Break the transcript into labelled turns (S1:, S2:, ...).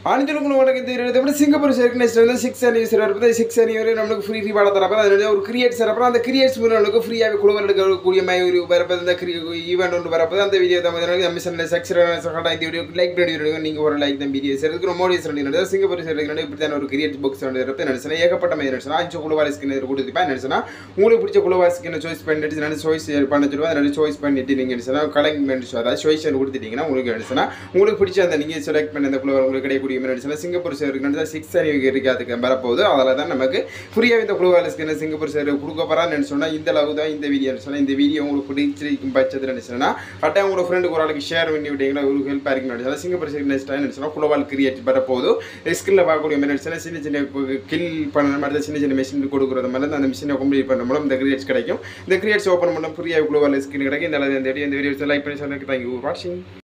S1: அணிஞ்சலுக்கு உனக்கு இந்த இருபது விட சிங்கப்பூர் சேர்க்கு நெக்ஸ்ட் வந்து சிக்ஸ் அனிவர்சரி வரப்போ சிக்ஸ் அனிவரி நம்மளுக்கு ஃப்ரீ ஃப்ரீ பாட தரப்போ அதில் ஒரு கிரியேட்ஸ் வரப்போ அந்த கிரியேட்ஸ் மூலம் நம்மளுக்கு ஃப்ரீயாகவே குழுவில் எடுக்கக்கூடிய மாதிரி ஒரு வரப்போ இந்த ஈவெண்ட் ஒன்று வரப்போ அந்த வீடியோ தான் வந்து நம்ம சேனலில் செக்ஷன் இந்த வீடியோ லைக் பண்ணி வீடியோ நீங்கள் ஒரு லைக் தான் வீடியோஸ் எடுக்கிற மோடிஸ் ரெண்டு சிங்கப்பூர் சேர்க்கு இப்படி தான் ஒரு கிரியேட் புக்ஸ் வந்து இருப்பது நினைச்சா ஏகப்பட்ட மாதிரி நினைச்சா அஞ்சு குழுவாரி ஸ்கின் கொடுத்துப்பா நினைச்சா உங்களுக்கு பிடிச்ச குழுவாரி ஸ்கின் சாய்ஸ் பண்ணிட்டு ரெண்டு சாய்ஸ் பண்ண சொல்லுவா ரெண்டு சாய்ஸ் பண்ணிட்டு நீங்கள் நினைச்சா கலெக்ட் பண்ணி அதாவது சாய்ஸ் கொடுத்துட்டீங்கன்னா உங்களுக்கு நினைச்சா உங்களுக்கு பிடிச்ச அந்த நீங்கள் செலக்ட் பண்ண அந்த குழுவார் உங்களுக்கு கிடைக்கக்கூடிய மாதிரி நினைச்சா சிங்கப்பூர் சேர்க்கு சிக்ஸ் அணிவுக்கு இருக்கு அதுக்கு வரப்போகுது அதில் தான் நமக்கு ஃப்ரீயாக இந்த குழுவாரி ஸ்கின் சிங்கப்பூர் சேர் கொடுக்க போகிறான்னு நினைச்சோன்னா இந்த அளவு தான் இந்த வீடியோ நினைச்சோன்னா இந்த வீடியோ உங்களுக்கு பிடிச்சிருக்கும் பட்சத்தில் நினைச்சோன்னா கட்டாயம் உங்களோட ஃப்ரெண்டுக்கு ஒரு ஆளுக்கு ஷேர் பண்ணி விட்டீங்கன்னா ஒரு ஹெல்ப்பாக இருக்கும் நினைச்சா சிங்கப்பூர் சேர் நெக்ஸ்ட் டைம் நினைச்சோன்னா குழுவால் கிரியேட் வரப்போகுது ஸ்கில்ல பார்க்கக்கூடிய மாதிரி நினைச்சா சின்ன சின்ன கில் பண்ண மாதிரி சின்ன சின்ன மிஷின் கொடுக்குறது மாதிரி தான் அந்த மிஷினை கம்ப்ளீட் பண்ணுற மூலம் இந்த கிரியேட்ஸ் கிடைக்கும் இந்த கிரியேட்ஸ் ஓப்பன் பண்ண ஃப்ரீயாக குழுவால் ஸ்கின் கிடைக்கும் இந்த அளவு இந்த வீடியோ இந்த வீடியோ லைக் பண்ணி சொன்னதுக்கு தேங்க்யூ வாட்சிங்